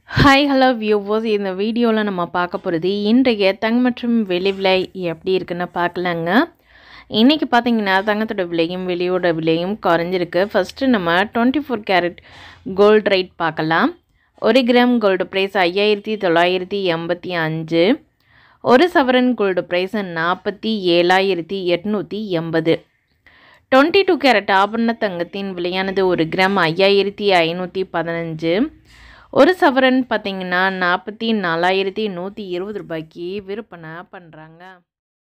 hi hello viewers இந்த வீடியோவில் நம்ம பார்க்க போகிறது இன்றைய தங்கம் மற்றும் வெள்ளி விலை எப்படி இருக்குன்னு பார்க்கலாங்க இன்றைக்கி பார்த்தீங்கன்னா தங்கத்தோட விலையும் வெளியோட விலையும் குறைஞ்சிருக்கு ஃபஸ்ட்டு நம்ம twenty four carat gold rate பார்க்கலாம் ஒரு கிராம் கோல்டு ப்ரைஸ் ஐயாயிரத்தி தொள்ளாயிரத்தி எண்பத்தி அஞ்சு ஒரு சவரன் கோல்டு ப்ரைஸ் நாற்பத்தி ஏழாயிரத்தி எட்நூற்றி எண்பது டுவெண்ட்டி டூ கேரட் ஆபரண தங்கத்தின் விலையானது ஒரு கிராம் ஐயாயிரத்தி ஐநூற்றி பதினஞ்சு ஒரு சவரன் பார்த்தீங்கன்னா நாற்பத்தி நாலாயிரத்தி நூற்றி இருபது ரூபாய்க்கு விற்பனை பண்ணுறாங்க